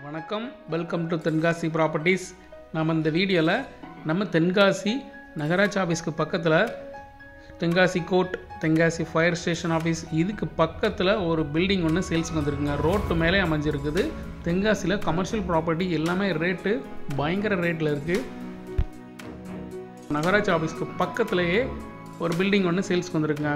வணக்கம் welcome to Tenkasi properties நம்ம இந்த வீடியோவில் நம்ம தென்காசி நகராட்சி ஆஃபீஸ்க்கு பக்கத்தில் Tenkasi court Tenkasi fire station office இதுக்கு பக்கத்தில் ஒரு பில்டிங் ஒன்று சேல்ஸுக்கு வந்திருக்குங்க ரோட்டு மேலே அமைஞ்சிருக்குது தென்காசியில் கமர்ஷியல் ப்ராப்பர்ட்டி எல்லாமே ரேட்டு பயங்கர ரேட்டில் இருக்குது நகராட்சி ஆஃபீஸ்க்கு பக்கத்துலேயே ஒரு பில்டிங் ஒன்று சேல்ஸ்க்கு வந்திருக்குங்க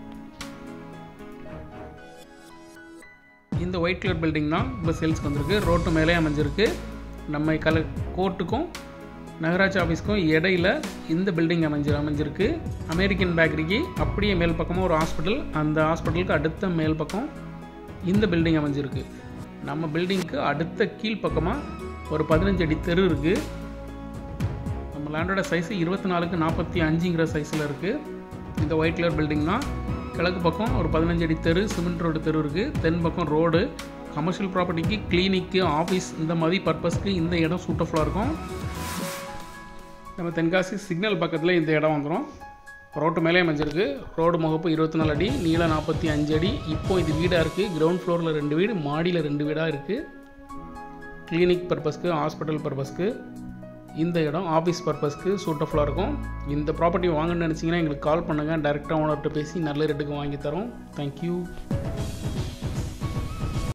இந்த ஒயிட் கலர் பில்டிங் தான் இப்போ சேல்ஸ்க்கு வந்திருக்கு ரோட்டு மேலே அமைஞ்சிருக்கு நம்ம கல கோர்ட்டுக்கும் நகராட்சி ஆஃபீஸ்க்கும் இடையில இந்த பில்டிங் அமைஞ்சு அமைஞ்சிருக்கு அமெரிக்கன் பேக்கரிக்கு அப்படியே மேல் பக்கமாக ஒரு ஹாஸ்பிட்டல் அந்த ஹாஸ்பிட்டலுக்கு அடுத்த மேல் பக்கம் இந்த பில்டிங் அமைஞ்சிருக்கு நம்ம பில்டிங்க்கு அடுத்த கீழ் பக்கமாக ஒரு பதினஞ்சு அடி தெரு இருக்குது நம்ம லேண்டோட சைஸ் இருபத்தி நாலுக்கு நாற்பத்தி அஞ்சுங்கிற சைஸில் இருக்குது இந்த ஒயிட் கலர் பில்டிங் தான் கிழக்கு பக்கம் ஒரு பதினஞ்சு அடி தெரு சிமெண்ட் ரோடு தெரு இருக்குது தென் பக்கம் ரோடு கமர்ஷியல் ப்ராப்பர்ட்டிக்கு கிளினிக்கு ஆஃபீஸ் இந்த மாதிரி பர்பஸ்க்கு இந்த இடம் சூட்டஃபுல்லாக இருக்கும் நம்ம தென்காசி சிக்னல் பக்கத்தில் இந்த இடம் வந்துடும் ரோட்டு மேலே அமைஞ்சிருக்கு ரோடு முகப்பு இருபத்தி நாலு அடி நீளம் நாற்பத்தி அஞ்சு அடி இப்போ இது வீடாக இருக்குது கிரவுண்ட் ஃப்ளோரில் ரெண்டு வீடு மாடியில் ரெண்டு வீடாக இருக்குது கிளினிக் பர்பஸ்க்கு ஹாஸ்பிட்டல் பர்பஸ்க்கு இந்த இடம் ஆஃபீஸ் பர்பஸ்க்கு சூட்டஃபுல்லாக இருக்கும் இந்த ப்ராப்பர்ட்டி வாங்கணும்னு நினச்சிங்கன்னா எங்களுக்கு கால் பண்ணுங்கள் டேரெக்டாக ஓனர்கிட்ட பேசி நல்ல ரேட்டுக்கு வாங்கி தரோம் தேங்க்யூ